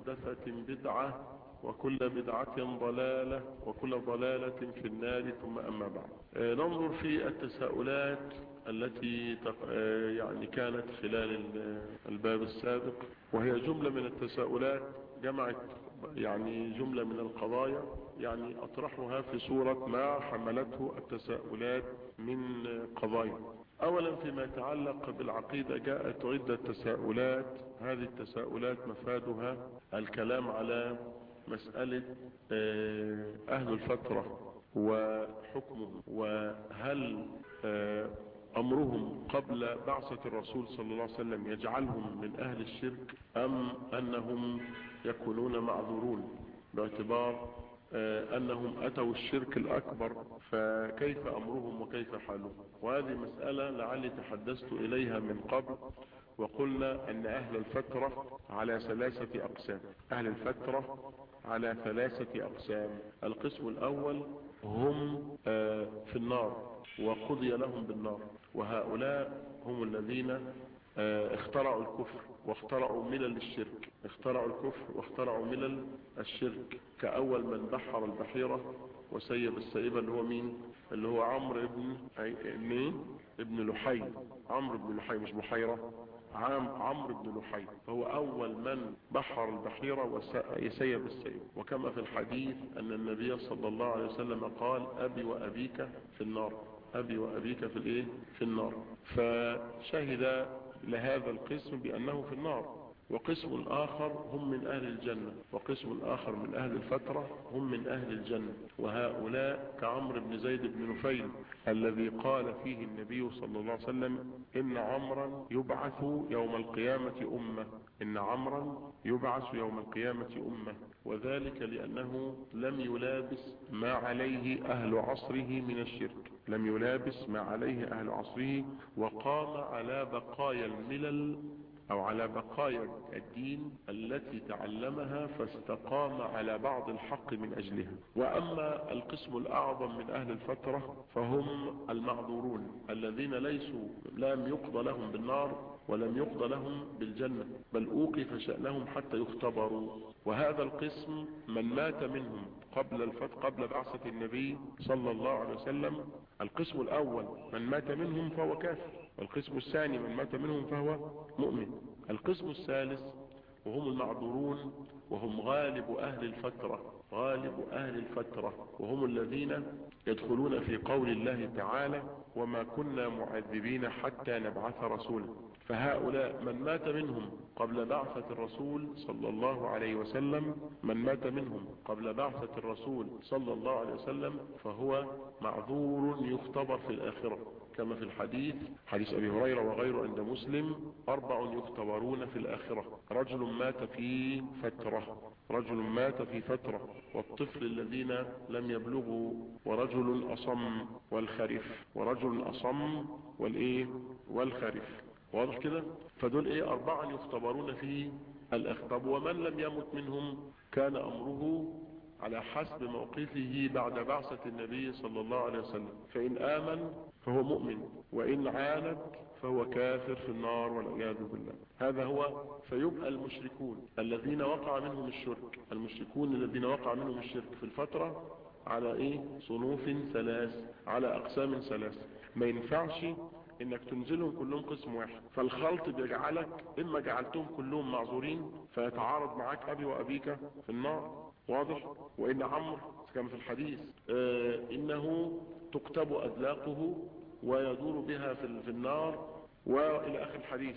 محدثة بدعة وكل بدعة ضلالة وكل ضلالة في النار ثم أما بعد آه، ننظر في التساؤلات التي تق- آه، يعني كانت خلال ال- الباب السابق وهي جملة من التساؤلات جمعت يعني جملة من القضايا يعني أطرحها في صورة ما حملته التساؤلات من قضايا أولا فيما يتعلق بالعقيدة جاءت عدة تساؤلات هذه التساؤلات مفادها الكلام على مسألة آه، أهل الفترة وحكمهم وهل آه، أمرهم قبل بعثة الرسول صلى الله عليه وسلم يجعلهم من أهل الشرك أم أنهم يكونون معذورون باعتبار آه، أنهم أتوا الشرك الأكبر فكيف أمرهم وكيف حالهم وهذه مسألة لعلي تحدثت إليها من قبل وقلنا أن أهل الفترة على ثلاثة أقسام أهل الفترة على ثلاثة أقسام القسم الأول هم آه، في النار وقضي لهم بالنار وهؤلاء هم الذين آه، اخترعوا الكفر واخترعوا ملل الشرك اخترعوا الكفر واخترعوا ملل الشرك كأول من بحر البحيرة وسيب السائبة اللي هو مين اللي هو عمرو ابن أي- مين ابن لحي عمرو بن لحي مش بحيرة عام عمرو بن لحي فهو أول من بحر البحيرة وسيب السيب وكما في الحديث أن النبي صلى الله عليه وسلم قال أبي وأبيك في النار أبي وأبيك في الإيه في النار فشهد لهذا القسم بأنه في النار وقسم آخر هم من أهل الجنة وقسم آخر من أهل الفترة هم من أهل الجنة وهؤلاء كعمر بن زيد بن نفيل الذي قال فيه النبي صلى الله عليه وسلم إن عمرا يبعث يوم القيامة أمة إن عمرا يبعث يوم القيامة أمة وذلك لأنه لم يلابس ما عليه أهل عصره من الشرك لم يلابس ما عليه أهل عصره وقام على بقايا الملل او على بقايا الدين التي تعلمها فاستقام على بعض الحق من اجلها واما القسم الاعظم من اهل الفترة فهم المعذورون الذين ليسوا لم يقضى لهم بالنار ولم يقضى لهم بالجنة بل اوقف شأنهم حتى يختبروا وهذا القسم من مات منهم قبل الفت قبل بعثة النبي صلى الله عليه وسلم القسم الاول من مات منهم فهو كافر والقسم الثاني من مات منهم فهو مؤمن القسم الثالث وهم المعذورون وهم غالب أهل الفترة غالب أهل الفترة وهم الذين يدخلون في قول الله تعالى وما كنا معذبين حتى نبعث رسولا فهؤلاء من مات منهم قبل بعثة الرسول صلى الله عليه وسلم من مات منهم قبل بعثة الرسول صلى الله عليه وسلم فهو معذور يختبر في الآخرة كما في الحديث حديث أبي هريرة وغيره عند مسلم أربع يختبرون في الآخرة رجل مات في فترة رجل مات في فترة والطفل الذين لم يبلغوا ورجل أصم والخرف ورجل أصم والإيه والخرف واضح كده فدول ايه اربعة يختبرون في الاخطاب ومن لم يمت منهم كان امره على حسب موقفه بعد بعثة النبي صلى الله عليه وسلم فإن آمن فهو مؤمن وإن عاند فهو كافر في النار والعياذ بالله هذا هو فيبقى المشركون الذين وقع منهم الشرك المشركون الذين وقع منهم الشرك في الفترة على ايه صنوف ثلاث على اقسام ثلاث ما ينفعش انك تنزلهم كلهم قسم واحد فالخلط بيجعلك اما جعلتهم كلهم معذورين فيتعارض معاك ابي وابيك في النار واضح وان عمرو كما في الحديث آه انه تكتب ادلاقه ويدور بها في في النار والى اخر الحديث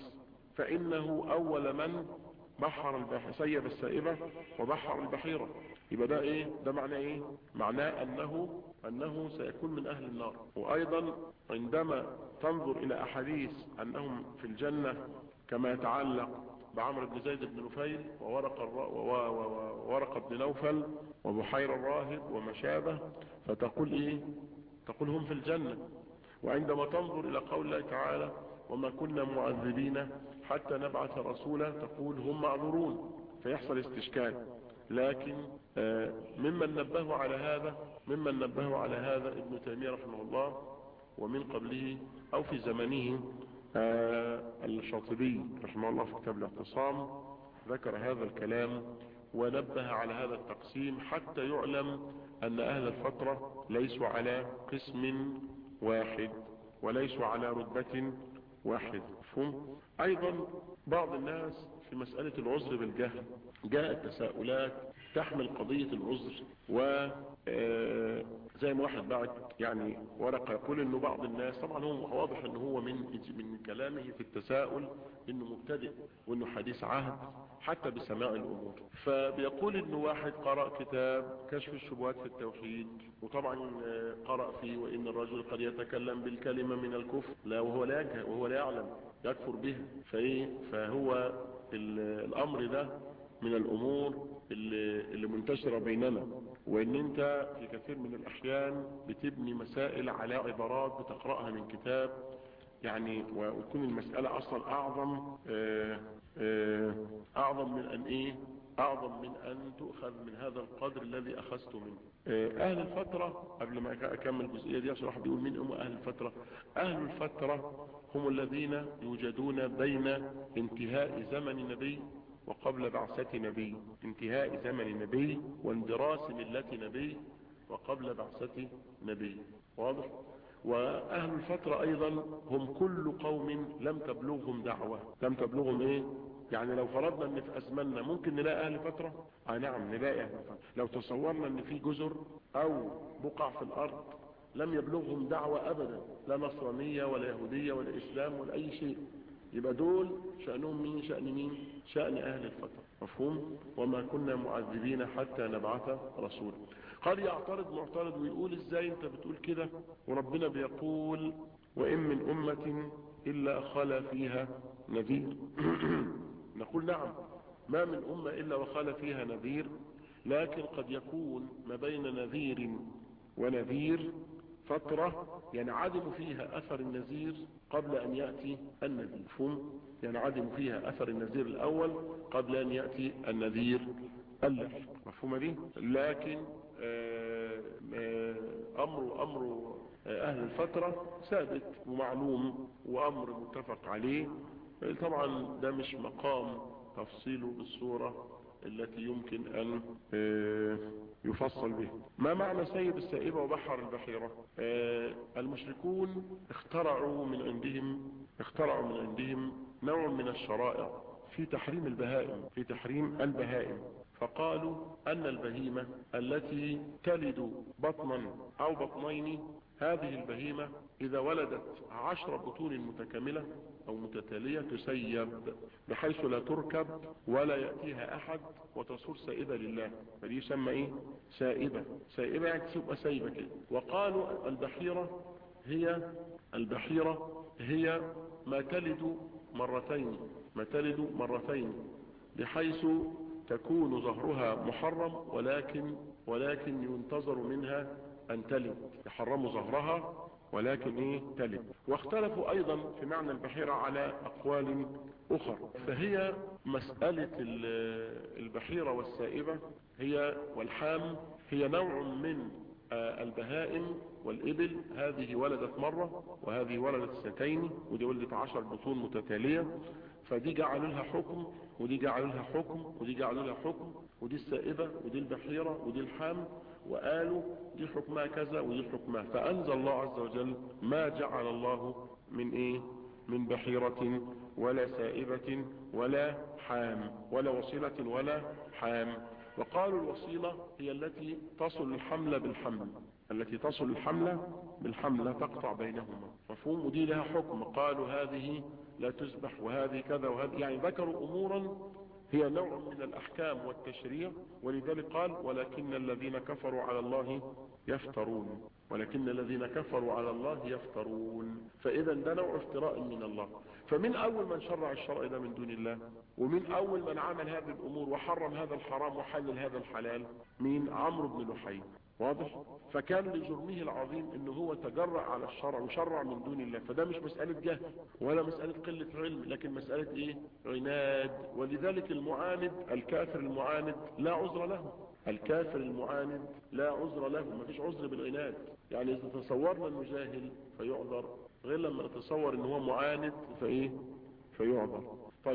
فانه اول من بحر البحر سيب السائبة وبحر البحيرة يبقى ده ايه ده معناه ايه معناه انه انه سيكون من اهل النار وايضا عندما تنظر الى احاديث انهم في الجنة كما يتعلق بعمر بن زيد بن نفيل وورق, الر... وورق بن نوفل وبحير الراهب وما شابه فتقول ايه تقول هم في الجنة وعندما تنظر الى قول الله تعالى وما كنا معذبين حتى نبعث رسولا تقول هم معذورون فيحصل استشكال لكن ممن نبهوا على هذا ممن نبهوا على هذا ابن تيمية رحمه الله ومن قبله او في زمنه الشاطبي رحمه الله في كتاب الاعتصام ذكر هذا الكلام ونبه على هذا التقسيم حتى يعلم أن أهل الفترة ليسوا على قسم واحد وليسوا على رتبة واحد مفهوم أيضا بعض الناس في مسألة العذر بالجهل جاءت تساؤلات تحمل قضية العذر و زي ما واحد بعت يعني ورقة يقول انه بعض الناس طبعا هو واضح انه هو من من كلامه في التساؤل انه مبتدئ وانه حديث عهد حتى بسماع الامور فبيقول انه واحد قرأ كتاب كشف الشبهات في التوحيد وطبعا قرأ فيه وان الرجل قد يتكلم بالكلمة من الكفر لا وهو لا يجهل وهو لا يعلم يكفر به فايه فهو الامر ده من الامور اللي, اللي منتشرة بيننا وان انت في كثير من الاحيان بتبني مسائل على عبارات بتقرأها من كتاب يعني وتكون المسألة اصلا اعظم آآ آآ اعظم من ان ايه اعظم من ان تؤخذ من هذا القدر الذي اخذته منه اهل الفترة قبل ما اكمل الجزئية دي عشان واحد بيقول مين هم اهل الفترة اهل الفترة هم الذين يوجدون بين انتهاء زمن النبي وقبل بعثة نبي انتهاء زمن نبي واندراس ملة نبي وقبل بعثة نبي واضح واهل الفترة ايضا هم كل قوم لم تبلغهم دعوة لم تبلغهم ايه يعني لو فرضنا ان في ازماننا ممكن نلاقي اهل فترة اه نعم نلاقي اهل فترة لو تصورنا ان في جزر او بقع في الارض لم يبلغهم دعوة ابدا لا نصرانية ولا يهودية ولا اسلام ولا اي شيء يبقى دول شأنهم مين شأن مين شأن اهل الفترة مفهوم وما كنا معذبين حتى نبعث رسولا قد يعترض معترض ويقول ازاي انت بتقول كده وربنا بيقول وان من امة الا خلا فيها نذير نقول نعم ما من امة الا وخلا فيها نذير لكن قد يكون ما بين نذير ونذير فترة ينعدم فيها اثر النذير قبل ان يأتي النذير مفهوم ينعدم فيها اثر النذير الاول قبل ان يأتي النذير الاخر مفهومة دي لكن آآ آآ امر امر اهل الفترة ثابت ومعلوم وامر متفق عليه طبعا ده مش مقام تفصيله بالصورة التي يمكن ان يفصل به ما معنى سيد السائبة وبحر البحيرة المشركون اخترعوا من عندهم اخترعوا من عندهم نوع من الشرائع في تحريم البهائم في تحريم البهائم فقالوا ان البهيمة التي تلد بطنا او بطنين هذه البهيمة اذا ولدت عشر بطون متكاملة او متتالية تسيب بحيث لا تركب ولا يأتيها احد وتصور سائبة لله فدي يسمى ايه سائبة سائبة يعني تبقى سايبة كده وقالوا البحيرة هي البحيرة هي ما تلد مرتين ما تلد مرتين بحيث تكون ظهرها محرم ولكن ولكن ينتظر منها ان تلد يحرموا ظهرها ولكن ايه تلد واختلفوا ايضا في معنى البحيرة على اقوال اخر فهي مسألة البحيرة والسائبة هي والحام هي نوع من البهائم والإبل هذه ولدت مرة وهذه ولدت سنتين ودي ولدت عشر بطون متتالية فدي جعلوا لها حكم ودي جعلوا لها حكم ودي جعلوا لها حكم ودي السائبة ودي البحيرة ودي الحام وقالوا دي حكمها كذا ودي حكمها فأنزل الله عز وجل ما جعل الله من ايه من بحيرة ولا سائبة ولا حام ولا وصيلة ولا حام وقالوا الوصيلة هي التي تصل الحمل بالحمل التي تصل الحمل بالحمل لا تقطع بينهما مفهوم ودي لها حكم قالوا هذه لا تذبح وهذه كذا وهذه يعني ذكروا امورا هي نوع من الاحكام والتشريع ولذلك قال ولكن الذين كفروا على الله يفترون ولكن الذين كفروا على الله يفترون فاذا ده نوع افتراء من الله فمن اول من شرع الشرع ده من دون الله ومن اول من عمل هذه الامور وحرم هذا الحرام وحلل هذا الحلال مين عمرو بن لحي واضح فكان لجرمه العظيم انه هو تجرأ على الشرع وشرع من دون الله فده مش مسألة جهل ولا مسألة قلة علم لكن مسألة ايه عناد ولذلك المعاند الكافر المعاند لا عذر له الكافر المعاند لا عذر له ما فيش عذر بالعناد يعني اذا تصورنا انه جاهل فيعذر غير لما نتصور ان هو معاند فايه فيعذر طيب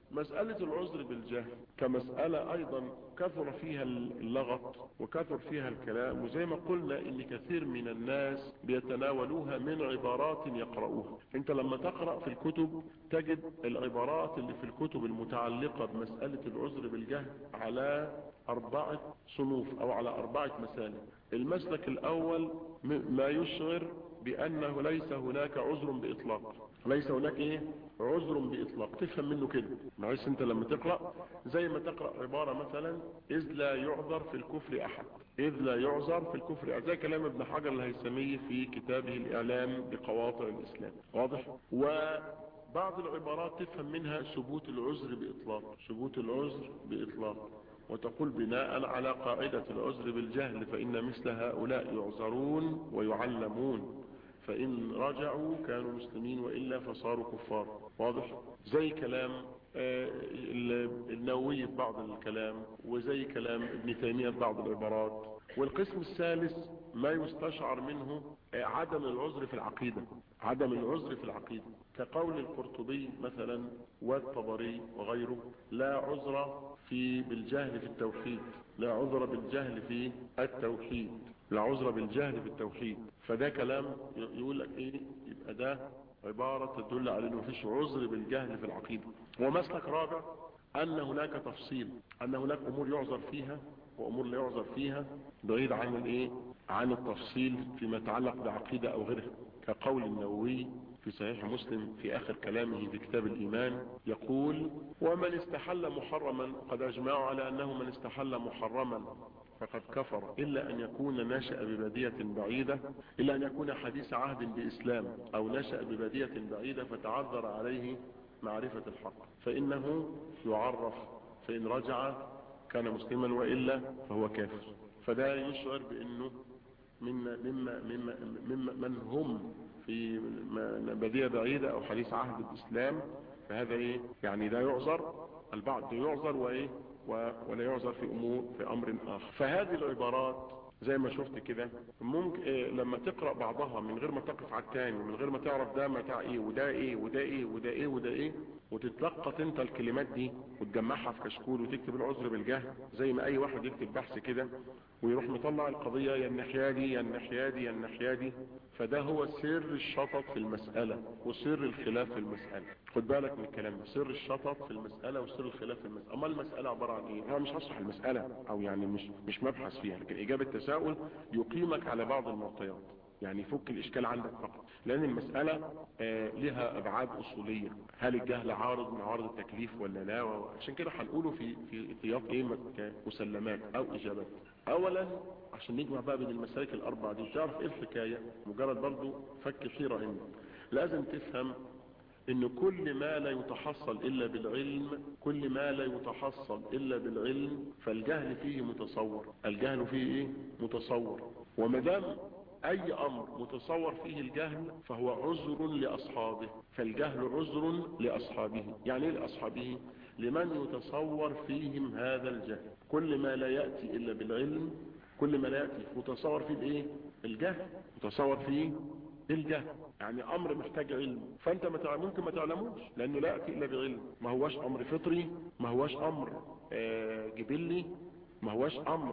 مسألة العذر بالجهل كمسألة ايضا كثر فيها اللغط وكثر فيها الكلام وزي ما قلنا ان كثير من الناس بيتناولوها من عبارات يقرؤوها انت لما تقرأ في الكتب تجد العبارات اللي في الكتب المتعلقة بمسألة العذر بالجهل على اربعة صنوف او على اربعة مسالك المسلك الاول ما يشعر بانه ليس هناك عذر باطلاق ليس هناك ايه عذر باطلاق تفهم منه كده معلش انت لما تقرأ زي ما تقرأ عبارة مثلا اذ لا يعذر في الكفر احد اذ لا يعذر في الكفر أحد. زي كلام ابن حجر الهيثمي في كتابه الاعلام بقواطع الاسلام واضح وبعض العبارات تفهم منها ثبوت العذر باطلاق ثبوت العذر باطلاق وتقول بناء على قاعدة العذر بالجهل فإن مثل هؤلاء يعذرون ويعلمون فإن رجعوا كانوا مسلمين وإلا فصاروا كفار واضح زي كلام النووي في بعض الكلام وزي كلام ابن تيمية في بعض العبارات والقسم الثالث ما يستشعر منه عدم العذر في العقيدة عدم العذر في العقيدة كقول القرطبي مثلا والطبري وغيره لا عذر في بالجهل في التوحيد لا عذر بالجهل في التوحيد لا عذر بالجهل في التوحيد فده كلام يقول لك ايه يبقى ده عبارة تدل على انه مفيش عذر بالجهل في العقيدة ومسلك رابع ان هناك تفصيل ان هناك امور يعذر فيها وامور لا يعذر فيها بعيد عن الايه عن التفصيل فيما يتعلق بعقيدة او غيرها كقول النووي في صحيح مسلم في اخر كلامه في كتاب الايمان يقول ومن استحل محرما قد اجمعوا على انه من استحل محرما فقد كفر إلا أن يكون نشأ ببادية بعيدة إلا أن يكون حديث عهد بإسلام أو نشأ ببادية بعيدة فتعذر عليه معرفة الحق فإنه يعرف فإن رجع كان مسلما وإلا فهو كافر فده يشعر بأنه مما مما مما مما من هم في بادية بعيدة أو حديث عهد الإسلام فهذا إيه يعني ده يعذر البعض يعذر وإيه ولا يعذر في امور في امر اخر فهذه العبارات زي ما شفت كده ممكن إيه لما تقرأ بعضها من غير ما تقف على الثاني من غير ما تعرف ده متاع ايه وده ايه وده ايه وده ايه وده ايه وتتلقط انت الكلمات دي وتجمعها في كشكول وتكتب العذر بالجهل زي ما اي واحد يكتب بحث كده ويروح مطلع القضية يا الناحية دي يا الناحية دي يا الناحية دي فده هو سر الشطط في المسألة وسر الخلاف في المسألة خد بالك من الكلام ده سر الشطط في المسألة وسر الخلاف في المسألة اما المسألة عبارة عن ايه انا مش هشرح المسألة او يعني مش مش مبحث فيها لكن اجابة تساؤل يقيمك على بعض المعطيات يعني يفك الاشكال عندك فقط لان المسألة آه لها ابعاد اصولية هل الجهل عارض من عوارض التكليف ولا لا عشان كده هنقوله في في سياق ايه مسلمات او اجابات اولا عشان نجمع بقى بين المسالك الاربعة دي تعرف ايه الحكاية مجرد برضو فك خيرة عندك لازم تفهم ان كل ما لا يتحصل الا بالعلم كل ما لا يتحصل الا بالعلم فالجهل فيه متصور الجهل فيه ايه متصور ومدام اي امر متصور فيه الجهل فهو عذر لاصحابه فالجهل عذر لاصحابه يعني ايه لاصحابه لمن يتصور فيهم هذا الجهل كل ما لا يأتي الا بالعلم كل ما لا يأتي متصور فيه الايه الجهل متصور فيه الجهل يعني امر محتاج علم فانت ما ممكن ما تعلموش لانه لا يأتي الا بعلم ما هواش امر فطري ما هواش امر آه جبلي ما هواش امر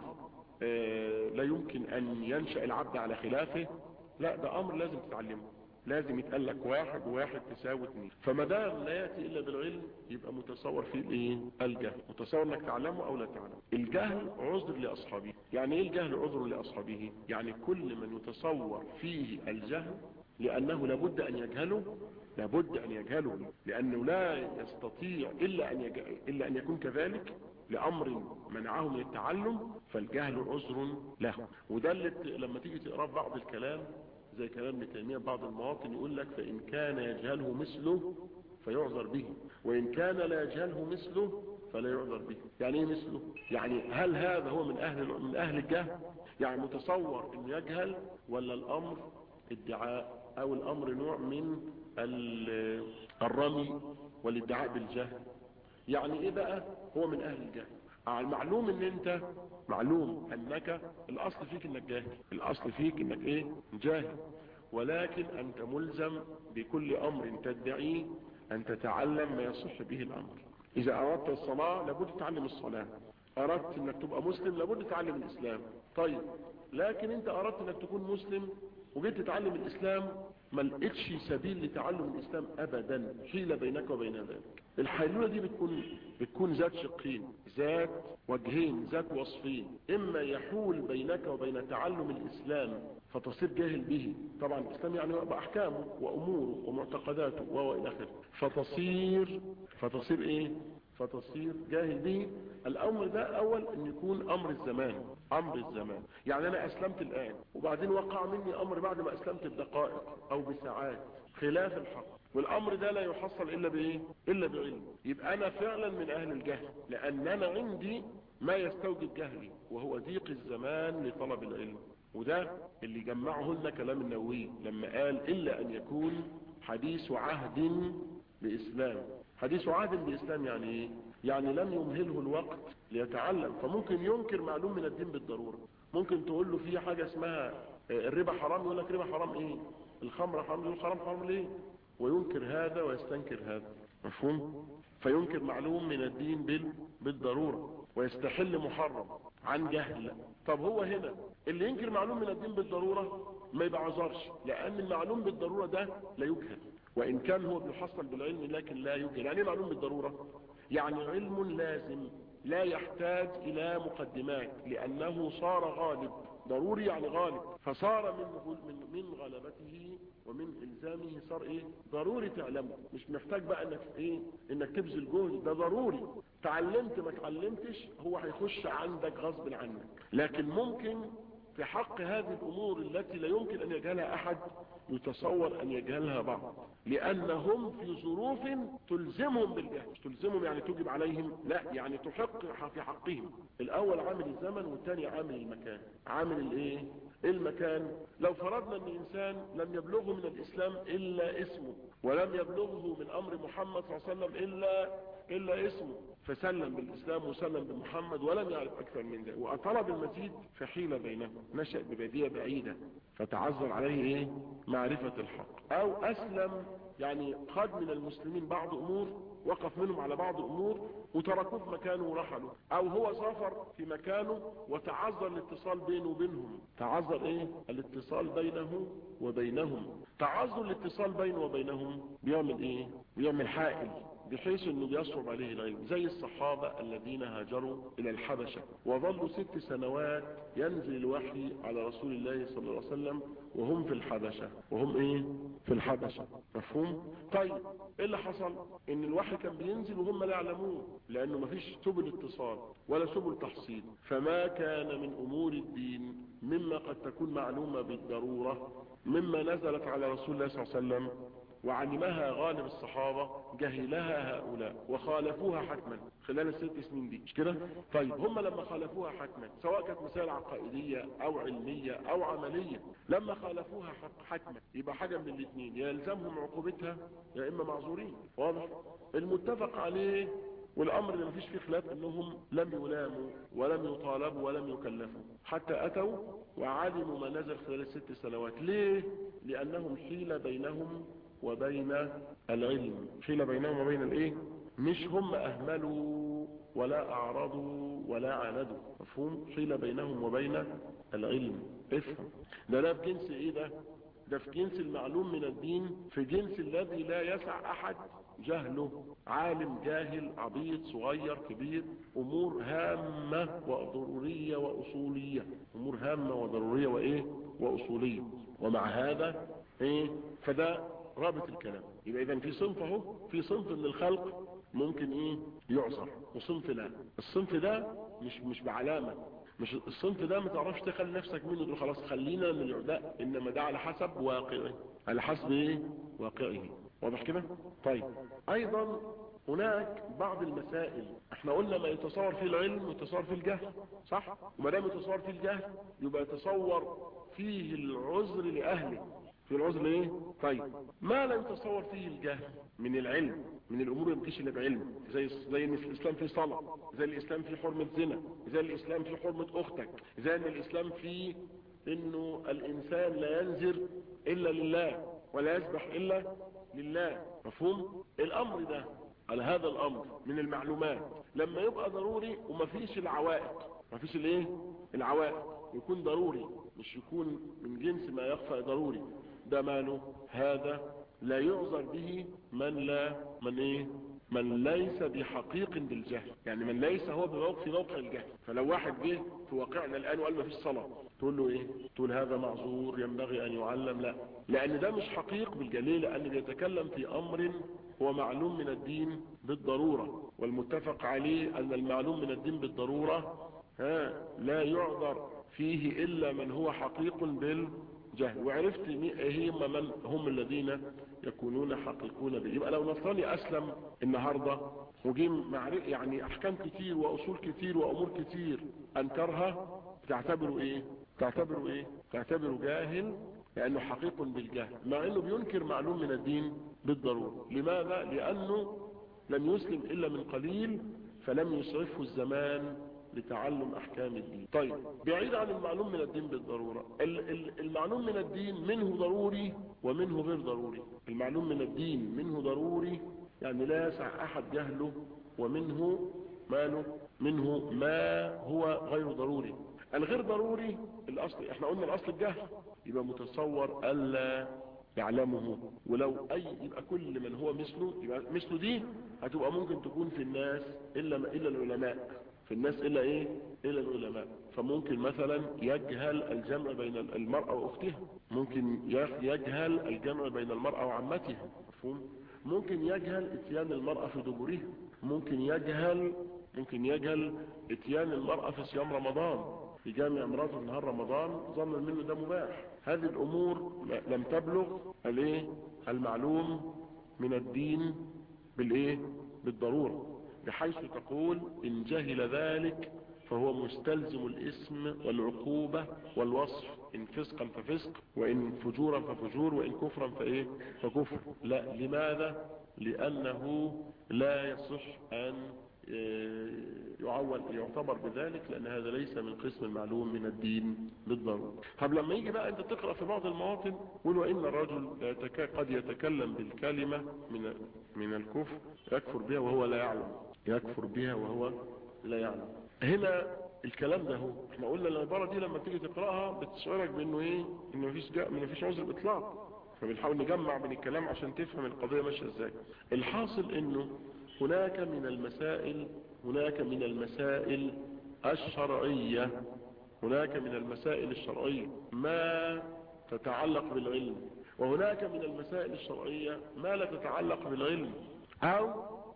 آه لا يمكن ان ينشأ العبد على خلافه لا ده امر لازم تتعلمه لازم يتقال لك واحد وواحد تساوي اثنين فما دام لا ياتي الا بالعلم يبقى متصور فيه الايه الجهل متصور انك تعلمه او لا تعلمه الجهل عذر لاصحابه يعني ايه الجهل عذر لاصحابه يعني كل من يتصور فيه الجهل لانه لابد ان يجهله لابد ان يجهله لانه لا يستطيع الا ان يج... الا ان يكون كذلك لامر منعه من التعلم فالجهل عذر له وده اللي لما تيجي تقرا بعض الكلام زي كلام ابن تيميه بعض المواطن يقول لك فان كان يجهله مثله فيعذر به وان كان لا يجهله مثله فلا يعذر به يعني ايه مثله يعني هل هذا هو من اهل من اهل الجهل يعني متصور انه يجهل ولا الامر ادعاء او الامر نوع من الرمي والادعاء بالجهل يعني ايه بقى هو من اهل الجهل المعلوم ان انت معلوم انك الاصل فيك انك جاهل الاصل فيك انك ايه جاهل ولكن انت ملزم بكل امر تدعيه ان تتعلم ما يصح به الامر اذا اردت الصلاة لابد تتعلم الصلاة اردت انك تبقى مسلم لابد تتعلم الاسلام طيب لكن انت اردت انك تكون مسلم وجيت تتعلم الاسلام ما لقيتش سبيل لتعلم الاسلام ابدا حيلة بينك وبين ذلك الحيلولة دي بتكون بتكون ذات شقين ذات وجهين ذات وصفين اما يحول بينك وبين تعلم الاسلام فتصير جاهل به طبعا الاسلام يعني باحكامه واموره ومعتقداته والى اخره فتصير فتصير ايه فتصير جاهل به الامر ده اول ان يكون امر الزمان امر الزمان يعني انا اسلمت الان وبعدين وقع مني امر بعد ما اسلمت بدقائق او بساعات خلاف الحق والامر ده لا يحصل الا بايه الا بعلم يبقى انا فعلا من اهل الجهل لان انا عندي ما يستوجب جهلي وهو ضيق الزمان لطلب العلم وده اللي جمعه لنا كلام النووي لما قال الا ان يكون حديث عهد باسلام حديث عهد باسلام يعني ايه يعني لم يمهله الوقت ليتعلم فممكن ينكر معلوم من الدين بالضرورة ممكن تقول له في حاجة اسمها الربا حرام يقول لك ربا حرام ايه الخمر حرام يقول حرام حرام ليه وينكر هذا ويستنكر هذا مفهوم فينكر معلوم من الدين بال... بالضرورة ويستحل محرم عن جهل طب هو هنا اللي ينكر معلوم من الدين بالضرورة ما يبقى عذرش لان المعلوم بالضرورة ده لا يجهل وان كان هو بيحصل بالعلم لكن لا يجهل يعني معلوم بالضرورة يعني علم لازم لا يحتاج الى مقدمات لانه صار غالب ضروري يعني غالب فصار من من من غلبته ومن الزامه صار ايه ضروري تعلمه مش محتاج بقى انك ايه انك تبذل جهد ده ضروري تعلمت ما تعلمتش هو هيخش عندك غصب عنك لكن ممكن في حق هذه الامور التي لا يمكن ان يجهلها احد يتصور ان يجهلها بعض لانهم في ظروف تلزمهم بالجهل تلزمهم يعني توجب عليهم لا يعني تحق في حقهم الاول عامل الزمن والثاني عامل المكان عامل الايه المكان لو فرضنا ان انسان لم يبلغه من الاسلام الا اسمه ولم يبلغه من امر محمد صلى الله عليه وسلم الا الا اسمه فسلم بالاسلام وسلم بمحمد ولم يعرف اكثر من ذلك وطلب المزيد فحيل بينهم نشأ ببادية بعيدة فتعذر عليه ايه معرفة الحق او اسلم يعني خد من المسلمين بعض امور وقف منهم على بعض امور وتركوه في مكانه ورحلوا او هو سافر في مكانه وتعذر الاتصال بينه وبينهم تعذر ايه الاتصال بينه وبينهم تعذر الاتصال بينه وبينهم بيعمل ايه بيعمل حائل بحيث انه بيصعب عليه العلم زي الصحابة الذين هاجروا الى الحبشة وظلوا ست سنوات ينزل الوحي على رسول الله صلى الله عليه وسلم وهم في الحبشة وهم ايه في الحبشة مفهوم طيب ايه اللي حصل ان الوحي كان بينزل وهم لا يعلمون لانه مفيش سبل اتصال ولا سبل تحصيل فما كان من امور الدين مما قد تكون معلومة بالضرورة مما نزلت على رسول الله صلى الله عليه وسلم وعلمها غالب الصحابة جهلها هؤلاء وخالفوها حتما خلال الست سنين دي مش كده طيب هم لما خالفوها حتما سواء كانت مسائل عقائدية او علمية او عملية لما خالفوها حتما يبقى حاجة من الاثنين يلزمهم عقوبتها يا اما معذورين واضح المتفق عليه والامر اللي مفيش فيه خلاف انهم لم يلاموا ولم يطالبوا ولم يكلفوا حتى اتوا وعلموا ما نزل خلال الست سنوات ليه لانهم حيل بينهم وبين العلم حيل بينهم وبين الايه مش هم اهملوا ولا اعرضوا ولا عاندوا مفهوم حيل بينهم وبين العلم افهم ده ده في جنس ايه ده ده في جنس المعلوم من الدين في جنس الذي لا يسع احد جهله عالم جاهل عبيط صغير كبير امور هامة وضرورية واصولية امور هامة وضرورية وايه واصولية ومع هذا ايه فده رابط الكلام يبقى اذا في صنف اهو في صنف من الخلق ممكن ايه يعذر وصنف لا الصنف ده مش مش بعلامة مش الصنف ده ما تعرفش تخلي نفسك منه تقول خلاص خلينا من العداء انما ده على حسب واقعه على حسب ايه واقعه واضح كده طيب ايضا هناك بعض المسائل احنا قلنا ما يتصور فيه العلم يتصور فيه الجهل صح وما دام يتصور فيه الجهل يبقى يتصور فيه العذر لاهله في العذر ايه طيب ما لا يتصور فيه الجهل من العلم من الامور اللي بتمشي بعلم زي زي ان الاسلام فيه صلاه زي الاسلام فيه حرمه زنا زي الاسلام فيه حرمه اختك زي ان الاسلام فيه انه الانسان لا ينذر الا لله ولا يسبح الا لله مفهوم الامر ده على هذا الامر من المعلومات لما يبقى ضروري ومفيش العوائق مفيش الايه العوائق يكون ضروري مش يكون من جنس ما يخفى ضروري ده ماله هذا لا يعذر به من لا من ايه من ليس بحقيق بالجهل يعني من ليس هو بموقع في موقع الجهل فلو واحد جه في واقعنا الان وقال ما فيش صلاه تقول له ايه تقول هذا معذور ينبغي ان يعلم لا لان ده مش حقيق بالجليل لان بيتكلم في امر هو معلوم من الدين بالضرورة والمتفق عليه ان المعلوم من الدين بالضرورة ها لا يعذر فيه الا من هو حقيق بالجهل وعرفت ايه هم من هم الذين يكونون حقيقون به يبقى لو نصراني اسلم النهاردة وجيم معرفة يعني احكام كتير واصول كتير وامور كتير انكرها تعتبره ايه تعتبره ايه تعتبره جاهل لانه حقيق بالجهل مع انه بينكر معلوم من الدين بالضرورة لماذا لانه لم يسلم الا من قليل فلم يسعفه الزمان لتعلم احكام الدين طيب بعيد عن المعلوم من الدين بالضرورة المعلوم من الدين منه ضروري ومنه غير ضروري المعلوم من الدين منه ضروري يعني لا يسع احد جهله ومنه ماله منه ما هو غير ضروري الغير ضروري الاصل احنا قلنا الاصل الجهل يبقى متصور الا يعلمه ولو اي يبقى كل من هو مثله يبقى مثله دي هتبقى ممكن تكون في الناس الا الا العلماء في الناس الا ايه الا العلماء فممكن مثلا يجهل الجمع بين المرأة واختها ممكن يجهل الجمع بين المرأة وعمتها مفهوم ممكن يجهل اتيان المرأة في دبرها ممكن يجهل ممكن يجهل اتيان المرأة في صيام رمضان في جامع امراته في نهار رمضان ظن منه ده مباح هذه الامور لم تبلغ الايه المعلوم من الدين بالايه بالضرورة بحيث تقول ان جهل ذلك فهو مستلزم الاسم والعقوبة والوصف ان فسقا ففسق وان فجورا ففجور وان كفرا فايه فكفر لا لماذا لانه لا يصح ان يعول يعتبر بذلك لان هذا ليس من قسم المعلوم من الدين بالضرورة طب لما يجي بقى انت تقرأ في بعض المواطن قل وان الرجل قد يتكلم بالكلمة من من الكفر يكفر بها وهو لا يعلم يكفر بها وهو لا يعلم هنا الكلام ده هو احنا قلنا العبارة دي لما تيجي تقرأها بتشعرك بانه ايه انه مفيش جاء مفيش عذر باطلاق فبنحاول نجمع بين الكلام عشان تفهم القضية ماشية ازاي الحاصل انه هناك من المسائل هناك من المسائل الشرعية هناك من المسائل الشرعية ما تتعلق بالعلم وهناك من المسائل الشرعية ما لا تتعلق بالعلم او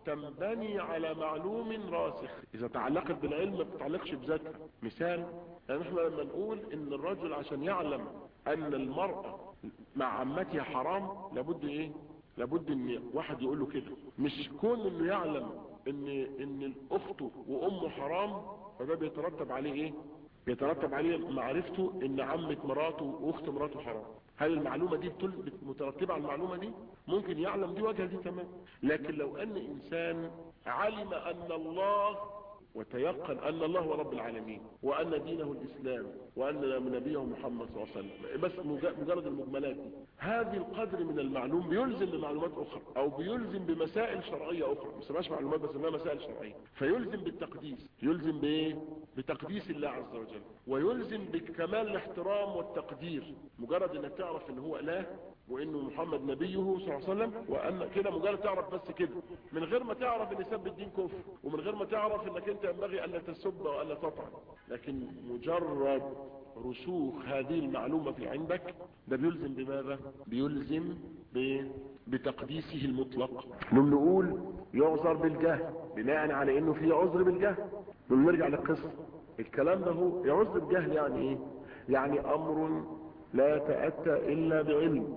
تنبني على معلوم راسخ اذا تعلقت بالعلم ما بتتعلقش بذاتها مثال يعني احنا لما نقول ان الرجل عشان يعلم ان المرأة مع عمتها حرام لابد ايه لابد ان واحد يقول له كده مش كون انه يعلم ان ان اخته وامه حرام فده بيترتب عليه ايه بيترتب عليه معرفته ان عمة مراته واخت مراته حرام هل المعلومة دي مترتبة على المعلومة دي ممكن يعلم دي وجهة دي تمام لكن لو ان انسان علم ان الله وتيقن ان الله هو رب العالمين وان دينه الاسلام وان نبيه محمد صلى الله عليه وسلم بس مجرد المجملات دي هذه القدر من المعلوم بيلزم بمعلومات اخرى او بيلزم بمسائل شرعية اخرى ما اسمهاش معلومات بس انها مسائل شرعية فيلزم بالتقديس يلزم بايه بتقديس الله عز وجل ويلزم بكمال الاحترام والتقدير مجرد انك تعرف ان هو اله وانه محمد نبيه صلى الله عليه وسلم وان كده مجرد تعرف بس كده من غير ما تعرف ان سب الدين كفر ومن غير ما تعرف انك انت ينبغي الا تسب والا تطعن لكن مجرد رسوخ هذه المعلومة في عندك ده بيلزم بماذا بيلزم ب... بتقديسه المطلق نقول يعذر بالجهل بناء على انه في عذر بالجهل نرجع للقصة الكلام ده هو يعذر بالجهل يعني ايه يعني امر لا يتأتى الا بعلم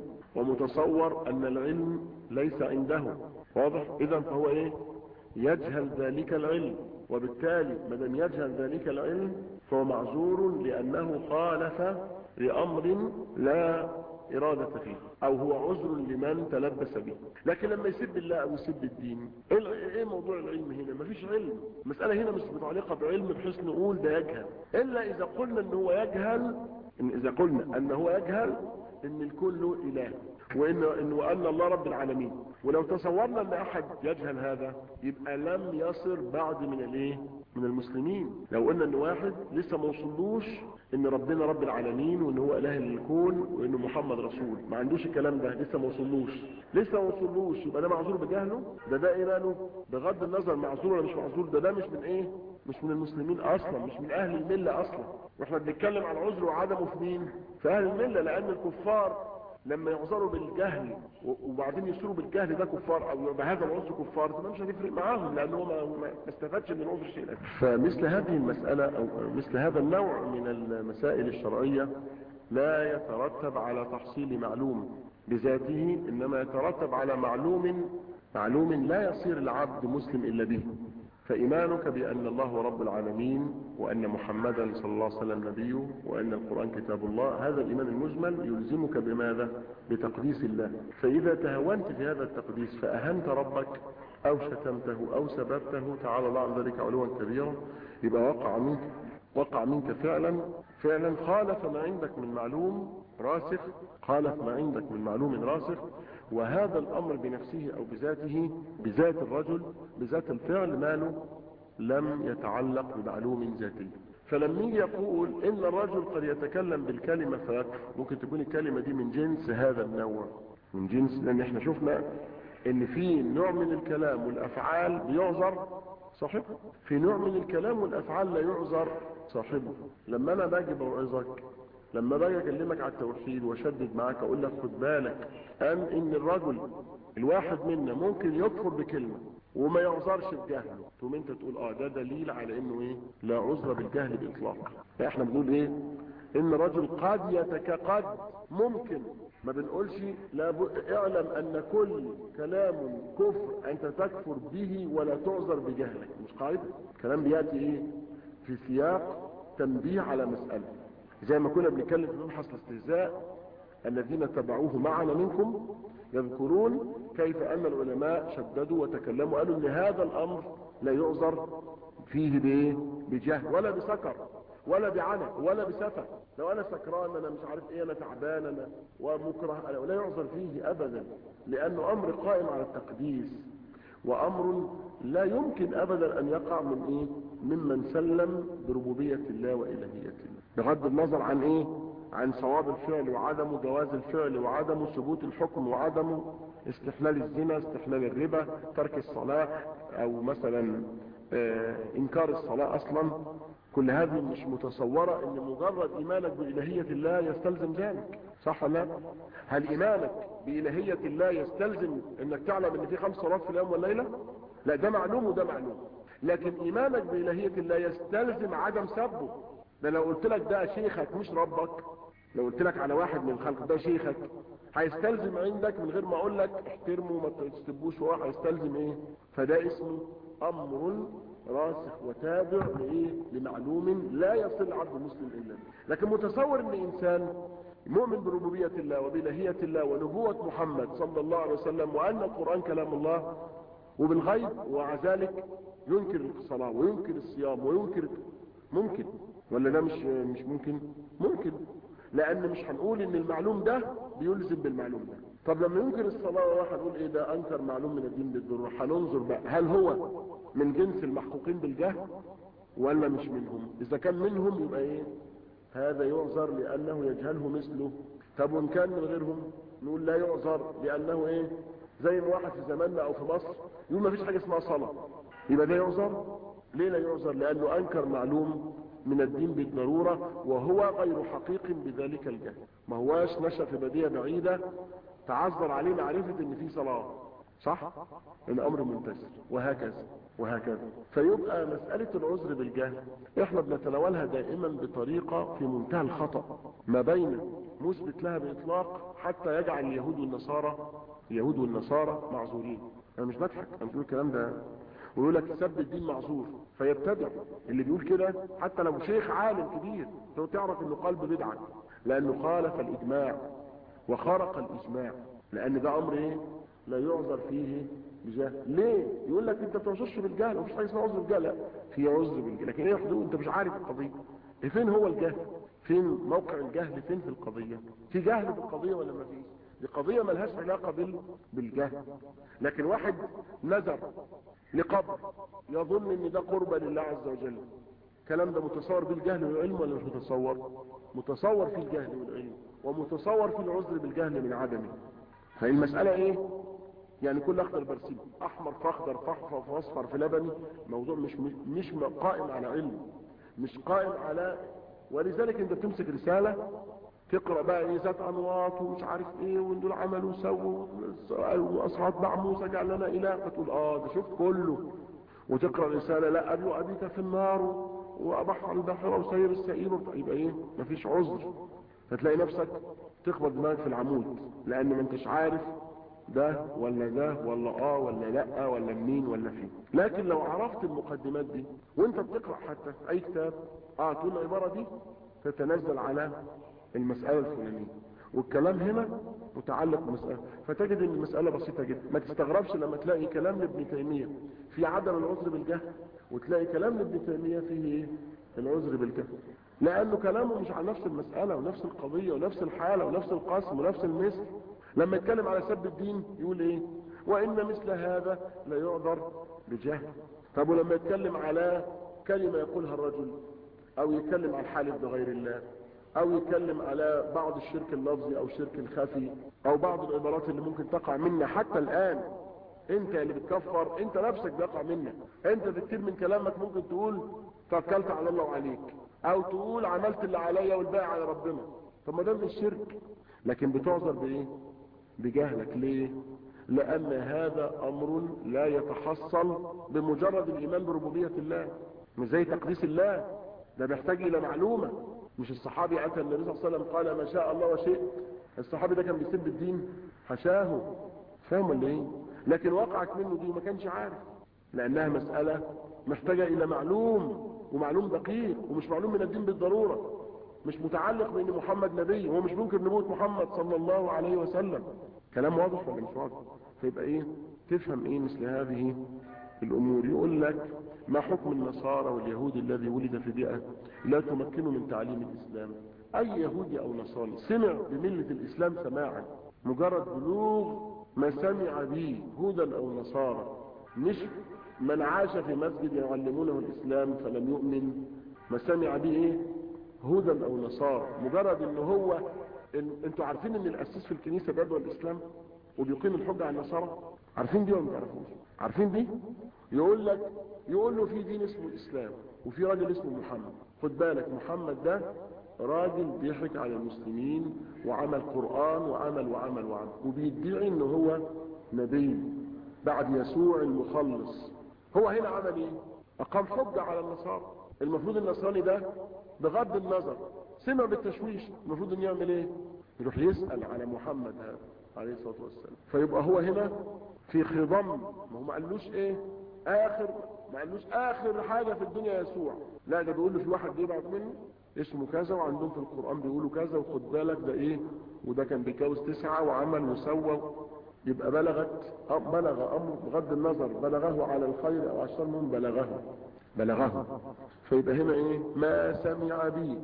ومتصور ان العلم ليس عنده واضح اذا فهو ايه يجهل ذلك العلم وبالتالي مدام يجهل ذلك العلم فهو معذور لانه خالف لامر لا ارادة فيه او هو عذر لمن تلبس به لكن لما يسب الله او يسب الدين ايه موضوع العلم هنا مفيش علم المسألة هنا مش متعلقة بعلم بحيث نقول ده يجهل الا اذا قلنا ان هو يجهل إن اذا قلنا ان هو يجهل ان الكل له اله وان ان وان الله رب العالمين ولو تصورنا ان احد يجهل هذا يبقى لم يصر بعد من الايه من المسلمين لو قلنا ان واحد لسه ما وصلوش ان ربنا رب العالمين وان هو اله الكون وان محمد رسول ما عندوش الكلام ده لسه ما وصلوش لسه ما وصلوش يبقى ده معذور بجهله ده ده ايمانه بغض النظر معذور ولا مش معذور ده ده مش من ايه مش من المسلمين اصلا مش من اهل المله اصلا واحنا بنتكلم عن عذر وعدمه في مين في اهل المله لان الكفار لما يعذروا بالجهل وبعدين يصيروا بالجهل ده كفار او بهذا العذر كفار ده مش هتفرق معاهم لان هو ما ما استفادش من العذر شيء فمثل هذه المساله او مثل هذا النوع من المسائل الشرعيه لا يترتب على تحصيل معلوم بذاته انما يترتب على معلوم معلوم لا يصير العبد مسلم الا به فإيمانك بأن الله هو رب العالمين وأن محمدا صلى الله عليه وسلم نبيه وأن القرآن كتاب الله هذا الإيمان المجمل يلزمك بماذا؟ بتقديس الله فإذا تهونت في هذا التقديس فأهنت ربك أو شتمته أو سببته تعالى الله عن ذلك علوا كبيرا يبقى وقع منك وقع منك فعلا فعلا خالف ما عندك من معلوم راسخ خالف ما عندك من معلوم راسخ وهذا الامر بنفسه او بذاته بذات الرجل بذات الفعل ماله لم يتعلق بمعلوم ذاتي فلما يجي يقول ان الرجل قد يتكلم بالكلمة فيكفر ممكن تكون الكلمة دي من جنس هذا النوع من جنس لان احنا شفنا ان في نوع من الكلام والافعال بيعذر صاحبه في نوع من الكلام والافعال لا يعذر صاحبه لما انا باجي بوعظك لما باجي اكلمك على التوحيد واشدد معاك اقول لك خد بالك ان ان الرجل الواحد منا ممكن يكفر بكلمه وما يعذرش بجهله تقوم انت تقول اه ده دليل على انه ايه لا عذر بالجهل باطلاق احنا بنقول ايه ان الرجل قد يتك قد ممكن ما بنقولش لا ب... اعلم ان كل كلام كفر انت تكفر به ولا تعذر بجهلك مش قاعده الكلام بياتي ايه في سياق تنبيه على مساله زي ما كنا بنتكلم في مبحث الاستهزاء الذين تبعوه معنا منكم يذكرون كيف ان العلماء شددوا وتكلموا قالوا ان هذا الامر لا يعذر فيه بايه بجهل ولا بسكر ولا بعلى ولا بسفة لو انا سكران انا مش عارف ايه انا تعبان انا ومكره أنا لا يعذر فيه ابدا لانه امر قائم على التقديس وامر لا يمكن ابدا ان يقع من ايه ممن سلم بربوبية الله والهية الله بغض النظر عن ايه عن صواب الفعل وعدمه جواز الفعل وعدمه ثبوت الحكم وعدمه استحلال الزنا استحلال الربا ترك الصلاة او مثلا آه انكار الصلاة اصلا كل هذه مش متصورة ان مجرد ايمانك بإلهية الله يستلزم ذلك صح ولا لا هل ايمانك بإلهية الله يستلزم انك تعلم ان في خمس صلوات في اليوم والليلة لا ده معلوم وده معلوم لكن ايمانك بإلهية الله يستلزم عدم سبه ده لو قلت لك ده شيخك مش ربك لو قلت لك على واحد من الخلق ده شيخك هيستلزم عندك من غير ما اقول لك احترمه ما تستبوش هو هيستلزم ايه فده اسمه امر راسخ وتابع لايه لمعلوم لا يصل عبد مسلم الا به لكن متصور ان انسان مؤمن بربوبية الله وبإلهية الله ونبوة محمد صلى الله عليه وسلم وأن القرآن كلام الله وبالغيب ومع ذلك ينكر الصلاة وينكر الصيام وينكر ممكن ولا ده مش مش ممكن ممكن لأن مش هنقول إن المعلوم ده بيلزم بالمعلوم ده طب لما ينكر الصلاة وواحد يقول إيه ده أنكر معلوم من الدين بالضرورة هننظر بقى هل هو من جنس المحقوقين بالجهل ولا مش منهم إذا كان منهم يبقى إيه هذا يعذر لأنه يجهله مثله طب وإن كان من غيرهم نقول لا يعذر لأنه إيه زي ما واحد في زماننا أو في مصر يقول ما فيش حاجة اسمها صلاة يبقى ده يعذر ليه لا يعذر لأنه أنكر معلوم من الدين بالضرورة وهو غير حقيق بذلك الجهل ما هواش نشأ في بدية بعيدة تعذر عليه معرفة ان في صلاة صح الامر منتشر وهكذا وهكذا فيبقى مسألة العذر بالجهل احنا بنتناولها دائما بطريقة في منتهى الخطأ ما بين مثبت لها باطلاق حتى يجعل اليهود والنصارى اليهود والنصارى معذورين انا مش بضحك انا بقول الكلام ده ويقول لك سب الدين معذور فيبتدع اللي بيقول كده حتى لو شيخ عالم كبير لو تعرف انه قلب بدعة لانه خالف الاجماع وخرق الاجماع لان ده امر ايه لا يعذر فيه بجهل ليه يقول لك انت بتعذرش بالجهل مفيش حاجه اسمها عذر بالجهل لا في عذر بالجهل لكن ايه حدود انت مش عارف القضيه فين هو الجهل فين موقع الجهل فين في القضيه في جهل في القضيه ولا ما فيش دي قضية ملهاش علاقة بال... بالجهل لكن واحد نذر لقبر يظن ان ده قربة لله عز وجل الكلام ده متصور بالجهل والعلم ولا مش متصور متصور في الجهل والعلم ومتصور في العذر بالجهل من عدمه فالمسألة ايه يعني كل اخضر برسيم احمر فاخضر فاحفر فاصفر في لبني موضوع مش مش قائم على علم مش قائم على ولذلك انت بتمسك رسالة تقرأ بقى ايه ذات انواط ومش عارف ايه ودول عملوا سووا واصحاب مع موسى جعل لنا اله فتقول اه ده شفت كله وتقرأ رسالة لا ابي وابيك في النار وابحر البحر وسير السعير يبقى ايه مفيش عذر فتلاقي نفسك تخبط دماغك في العمود لان ما انتش عارف ده ولا ده ولا اه ولا لا ولا منين ولا فين لكن لو عرفت المقدمات دي وانت بتقرأ حتى اي كتاب اه تقول العبارة دي تتنزل على المسألة الفلانية والكلام هنا متعلق بمسألة فتجد ان المسألة بسيطة جدا ما تستغربش لما تلاقي كلام لابن تيمية في عدم العذر بالجهل وتلاقي كلام لابن تيمية فيه ايه العذر بالجهل لانه كلامه مش على نفس المسألة ونفس القضية ونفس الحالة ونفس القسم ونفس المثل لما يتكلم على سب الدين يقول ايه وان مثل هذا لا يعذر بجهل طب ولما يتكلم على كلمة يقولها الرجل او يتكلم عن حالف بغير الله او يتكلم على بعض الشرك اللفظي او الشرك الخفي او بعض العبارات اللي ممكن تقع منا حتى الان انت اللي بتكفر انت نفسك بيقع منك انت كتير من كلامك ممكن تقول توكلت على الله وعليك او تقول عملت اللي عليا والباقي على ربنا طب ما ده من الشرك لكن بتعذر بايه بجهلك ليه لان هذا امر لا يتحصل بمجرد الايمان بربوبية الله مش زي تقديس الله ده بيحتاج الى معلومة مش الصحابي اتى النبي صلى الله عليه وسلم قال ما شاء الله وشئت الصحابي ده كان بيسب الدين حشاه فاهم ولا ايه لكن وقعت منه دي وما كانش عارف لانها مسألة محتاجة الى معلوم ومعلوم دقيق ومش معلوم من الدين بالضرورة مش متعلق بان محمد نبي هو مش ممكن نبوة محمد صلى الله عليه وسلم كلام واضح ولا مش واضح فيبقى ايه تفهم ايه مثل هذه الامور يقول لك ما حكم النصارى واليهود الذي ولد في بيئة لا تمكنه من تعليم الاسلام اي يهودي او نصاري سمع بملة الاسلام سماعا مجرد بلوغ ما سمع به هودا او نصارى مش من عاش في مسجد يعلمونه الاسلام فلم يؤمن ما سمع به ايه هودا او نصارى مجرد ان هو إن انتوا عارفين ان الاساس في الكنيسة بيدعو الاسلام وبيقيم الحجة على النصارى عارفين دي ولا ما تعرفوش عارفين دي يقول لك يقول له في دين اسمه الاسلام وفي راجل اسمه محمد خد بالك محمد ده راجل بيحكي على المسلمين وعمل قرآن وعمل وعمل وعمل وبيدعي ان هو نبي بعد يسوع المخلص هو هنا عمل ايه اقام حجة على النصارى المفروض النصراني ده بغض النظر سمع بالتشويش المفروض ان يعمل ايه يروح يسأل على محمد هذا عليه الصلاة والسلام فيبقى هو هنا في خضم ما هو ما قالوش ايه اخر ما قالوش اخر حاجة في الدنيا يسوع لا ده بيقول له في واحد بيبعت منه اسمه كذا وعندهم في القرآن بيقولوا كذا وخد بالك ده ايه وده كان بيتجوز تسعة وعمل وسوى يبقى بلغت بلغ امر بغض النظر بلغه على الخير او على الشر من بلغه بلغه فيبقى هنا ايه ما سمع بي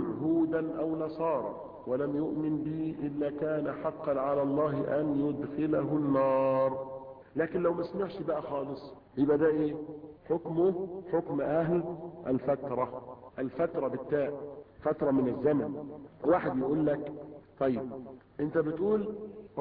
هودا او نصارى ولم يؤمن بي الا كان حقا على الله ان يدخله النار لكن لو ما سمعش بقى خالص يبقى ده ايه حكمه حكم اهل الفترة الفترة بالتاء فترة من الزمن واحد يقول لك طيب انت بتقول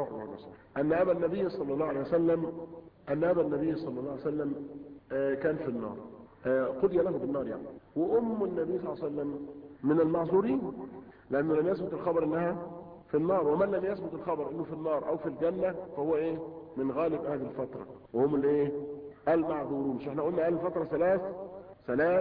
ان ابا النبي صلى الله عليه وسلم ان ابا النبي صلى الله عليه وسلم آه كان في النار آه قضي له بالنار يعني وام النبي صلى الله عليه وسلم من المعذورين لانه لم يثبت الخبر انها في النار ومن لم يثبت الخبر انه في النار او في الجنة فهو ايه من غالب اهل الفترة وهم الايه المعذورون مش احنا قلنا اهل الفترة ثلاث ثلاث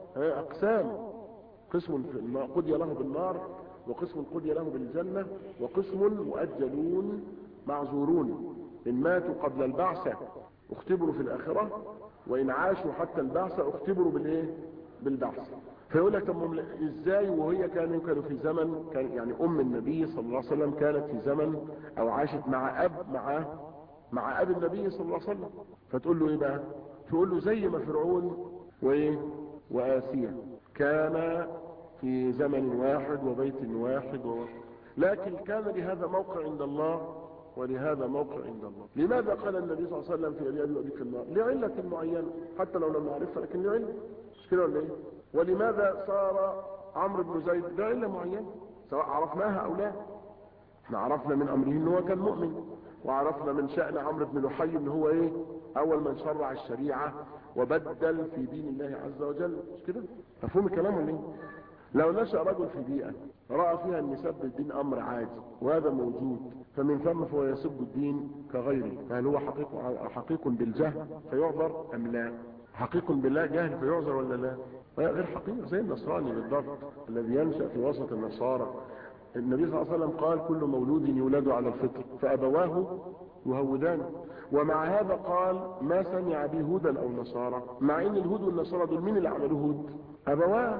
اقسام قسم في النار قضي له بالنار وقسم قضي له بالجنة وقسم مؤجلون معذورون ان ماتوا قبل البعثة اختبروا في الاخرة وان عاشوا حتى البعثة اختبروا بالايه بالبعث فيقول لك طب ازاي وهي كانوا كانوا في زمن كان يعني ام النبي صلى الله عليه وسلم كانت في زمن او عاشت مع اب مع مع اب النبي صلى الله عليه وسلم فتقول له ايه بقى تقول له زي ما فرعون وايه واسيا كان في زمن واحد وبيت واحد و... لكن كان لهذا موقع عند الله ولهذا موقع عند الله لماذا قال النبي صلى الله عليه وسلم في ابي ابي وابيك النار لعله معينه حتى لو لم نعرفها لكن لعله مش كده ولا ايه ولماذا صار عمرو بن زيد لعله معينه سواء عرفناها او لا احنا عرفنا من امره ان هو كان مؤمن وعرفنا من شأن عمرو بن لحي ان هو ايه اول من شرع الشريعة وبدل في دين الله عز وجل مش كده مفهوم الكلام ولا ايه لو نشأ رجل في بيئة رأى فيها ان سب الدين امر عادي وهذا موجود فمن ثم فهو يسب الدين كغيره فهل هو حقيق حقيق بالجهل فيعذر ام لا حقيق بالله جاهل فيعذر ولا لا غير حقيق زي النصراني بالضبط الذي ينشأ في وسط النصارى النبي صلى الله عليه وسلم قال كل مولود يولد على الفطر فأبواه يهودان ومع هذا قال ما سمع به هدى أو نصارى مع ان الهود والنصارى دول مين اللي عملوا هود أبواه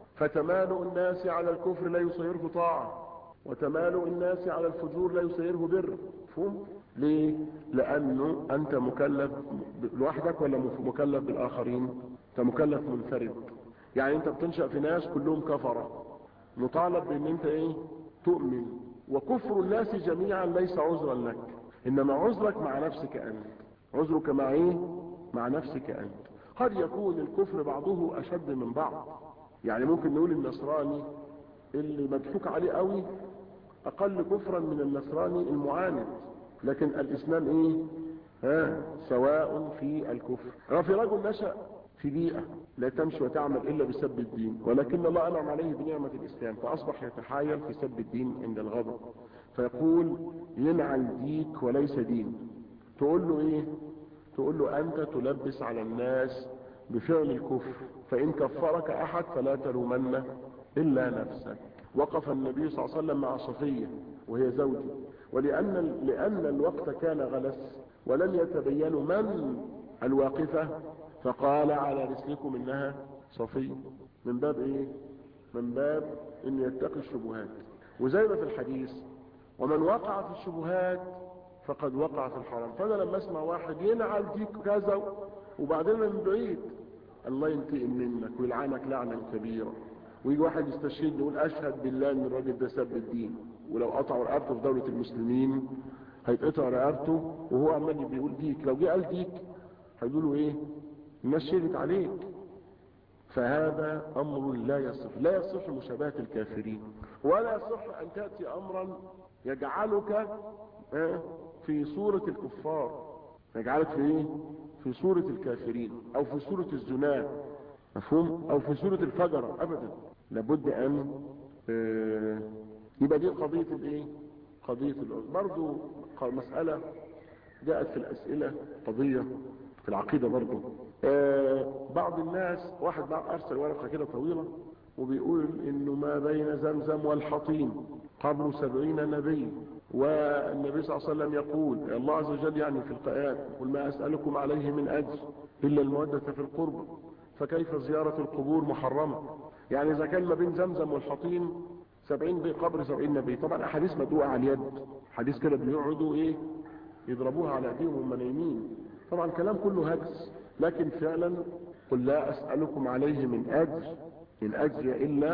فتمالؤ الناس على الكفر لا يصيره طاعة وتمالؤ الناس على الفجور لا يصيره بر مفهوم ليه لانه انت مكلف لوحدك ولا مكلف بالاخرين انت مكلف منفرد يعني انت بتنشأ في ناس كلهم كفرة مطالب بان انت ايه تؤمن وكفر الناس جميعا ليس عذرا لك انما عذرك مع نفسك انت عذرك مع ايه مع نفسك انت قد يكون الكفر بعضه اشد من بعض يعني ممكن نقول النصراني اللي مضحوك عليه قوي اقل كفرا من النصراني المعاند لكن الاسلام ايه ها سواء في الكفر في رجل نشأ في بيئة لا تمشي وتعمل إلا بسب الدين ولكن الله أنعم عليه بنعمة الإسلام فأصبح يتحايل في سب الدين عند الغضب فيقول ينعل ديك وليس دين تقول له إيه تقول له أنت تلبس على الناس بفعل الكفر فإن كفرك أحد فلا تلومن إلا نفسك وقف النبي صلى الله عليه وسلم مع صفية وهي زوجي ولأن لأن الوقت كان غلس ولم يتبين من الواقفة فقال على رسلكم انها صفية من باب ايه من باب ان يتقي الشبهات وزي ما في الحديث ومن وقع في الشبهات فقد وقع في الحرام فانا لما اسمع واحد ينعل ديك كذا وبعدين من بعيد الله ينتقم منك ويلعنك لعنا كبيرة ويجي واحد يستشهد يقول اشهد بالله ان الراجل ده سب الدين ولو قطعوا رقبته في دولة المسلمين هيتقطع رقبته وهو عمال بيقول ديك لو جه قال ديك هيقولوا ايه الناس شهدت عليك فهذا امر لا يصح لا يصح مشابهة الكافرين ولا يصح ان تأتي امرا يجعلك في صورة الكفار يجعلك في ايه في صورة الكافرين او في صورة الزنا مفهوم او في صورة الفجرة ابدا لابد ان يبقى دي قضية الايه قضية العذر برضو مسألة جاءت في الاسئلة قضية في العقيدة برضو آه بعض الناس واحد بعض ارسل ورقة كده طويلة وبيقول انه ما بين زمزم والحطيم قبل سبعين نبي والنبي صلى الله عليه وسلم يقول الله عز وجل يعني في القرآن قل ما اسألكم عليه من اجر الا المودة في القرب فكيف زيارة القبور محرمة يعني اذا كان ما بين زمزم والحطيم سبعين قبر سبعين نبي طبعا احاديث مدوعة على اليد حديث كده بيقعدوا ايه يضربوها على ايديهم وهم نايمين طبعا كلام كله هجس لكن فعلا قل لا اسألكم عليه من اجر من اجر الا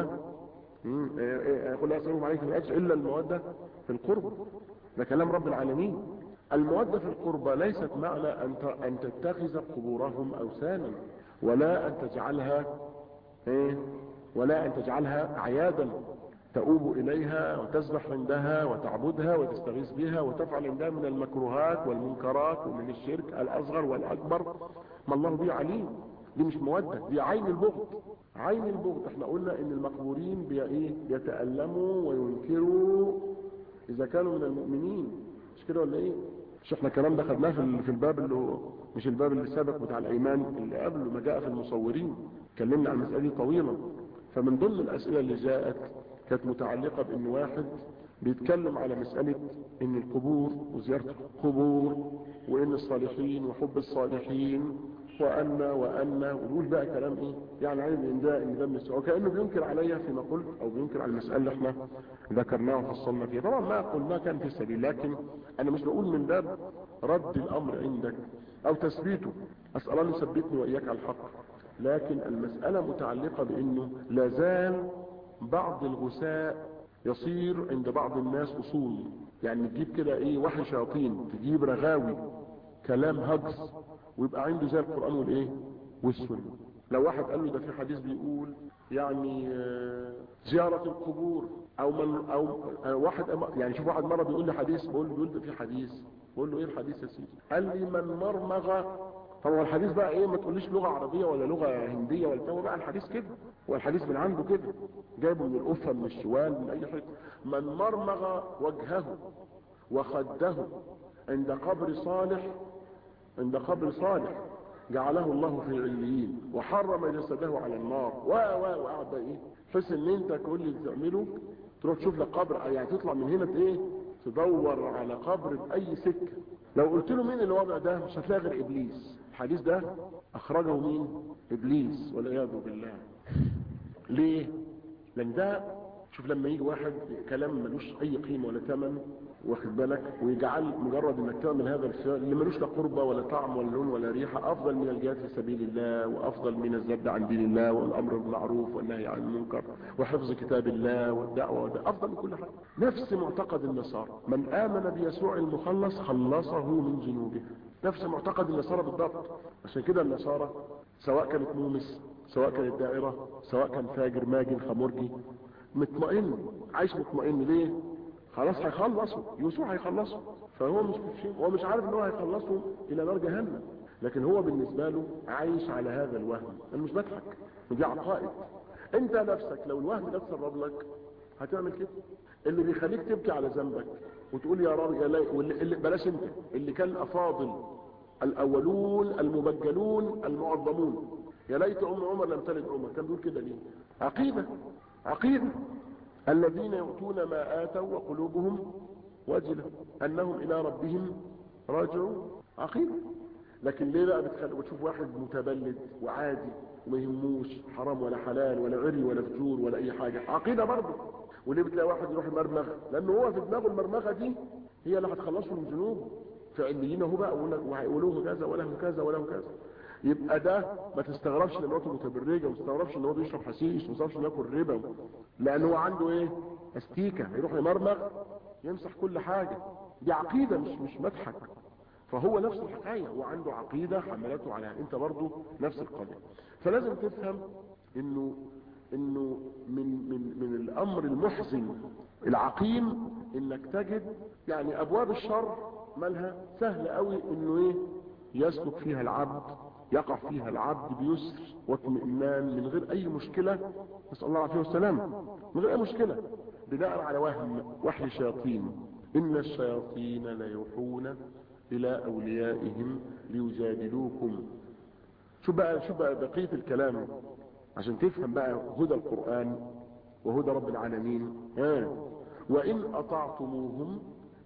قل لا اسألكم عليه من اجر الا المودة في القرب ده كلام رب العالمين المودة في القربة ليست معنى ان ان تتخذ قبورهم اوثانا ولا ان تجعلها ايه ولا ان تجعلها اعيادا تؤوب إليها وتسبح عندها وتعبدها وتستغيث بها وتفعل عندها من المكروهات والمنكرات ومن الشرك الأصغر والأكبر ما الله به عليم دي مش مودة دي عين البغض عين البغض احنا قلنا ان المقبورين بي ايه بيتألموا وينكروا اذا كانوا من المؤمنين مش كده ولا ايه مش احنا الكلام ده خدناه في في الباب اللي هو مش الباب اللي سابق بتاع الايمان اللي قبله ما جاء في المصورين اتكلمنا عن المسألة دي طويلا فمن ضمن الاسئلة اللي جاءت كانت متعلقة بان واحد بيتكلم على مسألة ان القبور وزيارة القبور وان الصالحين وحب الصالحين وأن وأن ويقول بقى كلام ايه يعني عايز ان ده ان ده من السؤال وكأنه بينكر عليا فيما قلت او بينكر على المسألة اللي احنا ذكرناها وفصلنا فيها طبعا ما قلنا كان في سبيل لكن انا مش بقول من باب رد الامر عندك او تثبيته اسأل الله يثبتني واياك على الحق لكن المسألة متعلقة بانه لازال بعض الغثاء يصير عند بعض الناس اصول يعني تجيب كده ايه وحي شياطين تجيب رغاوي كلام هجس ويبقى عنده زي القرآن والايه والسنة لو واحد قال له ده في حديث بيقول يعني آه، زيارة القبور او من او آه، واحد يعني شوف واحد مرة بيقول لي حديث بقول له بيقول ده في حديث بقول له ايه الحديث يا سيدي قال لي من مرمغ طب هو الحديث بقى ايه ما تقوليش لغة عربية ولا لغة هندية ولا هو بقى الحديث كده هو الحديث من عنده كده جايبه من القفة من الشوال من اي حته من مرمغ وجهه وخده عند قبر صالح عند قبر صالح جعله الله في عليين وحرم جسده على النار و و وقعد بقى ايه تحس ان انت كل اللي تعمله تروح تشوف لك قبر يعني تطلع من هنا ايه تدور على قبر باي سكه لو قلت له مين الوضع ده مش هتلاقي غير ابليس الحديث ده اخرجه مين ابليس والعياذ بالله ليه لان ده شوف لما يجي واحد كلام ملوش اي قيمه ولا ثمن واخد بالك ويجعل مجرد انك تعمل هذا الفعل اللي ملوش لا قربه ولا طعم ولا لون ولا ريحه افضل من الجهاد في سبيل الله وافضل من الزبد عن دين الله والامر بالمعروف والنهي عن المنكر وحفظ كتاب الله والدعوه وده افضل من كل حاجه نفس معتقد النصارى من امن بيسوع المخلص خلصه من ذنوبه نفس معتقد النصارى بالضبط عشان كده النصارى سواء كانت مومس سواء كانت دائره سواء كان فاجر ماجن خمرجي مطمئن عايش مطمئن ليه خلاص هيخلصوا يسوع هيخلصوا فهو مش هو مش عارف ان هو هيخلصوا الى نار جهنم لكن هو بالنسبه له عايش على هذا الوهم انا مش بضحك ودي عقائد انت نفسك لو الوهم ده اتسرب لك هتعمل كده اللي بيخليك تبكي على ذنبك وتقول يا رب يا لي واللي اللي بلاش انت اللي كان الافاضل الاولون المبجلون المعظمون يا ليت ام عمر لم تلد عمر كان بيقول كده ليه عقيده عقيده الذين يؤتون ما آتوا وقلوبهم وجلة أنهم إلى ربهم راجعون عقيدة لكن ليه بقى بتخلي وتشوف واحد متبلد وعادي وما يهموش حرام ولا حلال ولا عري ولا فجور ولا أي حاجة عقيدة برضه وليه بتلاقي واحد يروح يمرمغ لأنه هو في دماغه المرمغة دي هي اللي هتخلصه من ذنوبه فعليين اهو بقى وهيقولوا كذا وله كذا وله كذا يبقى ده ما تستغربش ان مراته متبرجه وما تستغربش ان هو بيشرب حشيش وما تستغربش انه ياكل ربا لان هو عنده ايه استيكه يروح يمرمغ يمسح كل حاجه دي عقيده مش مش مضحك فهو نفس الحكايه هو عنده عقيده حملته عليها انت برضه نفس القضيه فلازم تفهم انه انه من من من الامر المحزن العقيم انك تجد يعني ابواب الشر مالها سهل قوي انه ايه يسلك فيها العبد يقع فيها العبد بيسر واطمئنان من غير اي مشكلة نسأل الله العافية والسلام من غير اي مشكلة بناء على وهم وحي شياطين ان الشياطين ليوحون الى اوليائهم ليجادلوكم شو بقى شو بقى بقية الكلام عشان تفهم بقى هدى القرآن وهدى رب العالمين آه. وإن أطعتموهم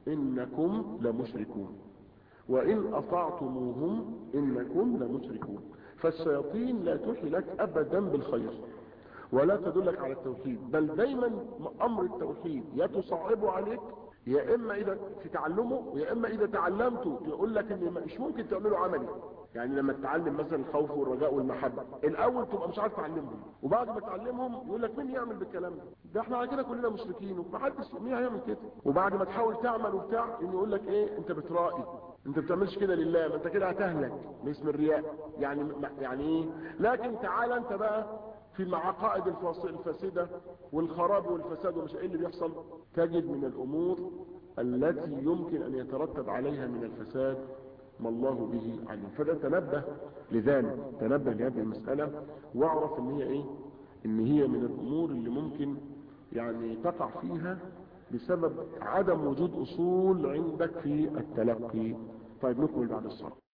إنكم لمشركون وإن أطعتموهم إنكم لمشركون فالشياطين لا توحي لك أبدا بالخير ولا تدلك على التوحيد بل دايما أمر التوحيد يا تصعبه عليك يا إما إذا في تعلمه ويا إما إذا تعلمته يقول لك إن مش ممكن تعمله عملي يعني لما تتعلم مثلا الخوف والرجاء والمحبة الأول تبقى مش عارف تعلمهم وبعد ما تعلمهم يقول لك مين يعمل بالكلام ده ده احنا على كده كلنا مشركين ومحدش مين هيعمل كده وبعد ما تحاول تعمل وبتاع إنه يقول لك إيه أنت بترائي انت بتعملش كده لله ما انت كده هتهلك باسم الرياء يعني يعني ايه لكن تعال انت بقى في العقائد الفاسدة والخراب والفساد ومش ايه اللي بيحصل تجد من الامور التي يمكن ان يترتب عليها من الفساد ما الله به عليم فده تنبه لذلك تنبه لهذه المسألة واعرف ان هي ايه ان هي من الامور اللي ممكن يعني تقع فيها بسبب عدم وجود اصول عندك في التلقي طيب نكمل بعد الصلاة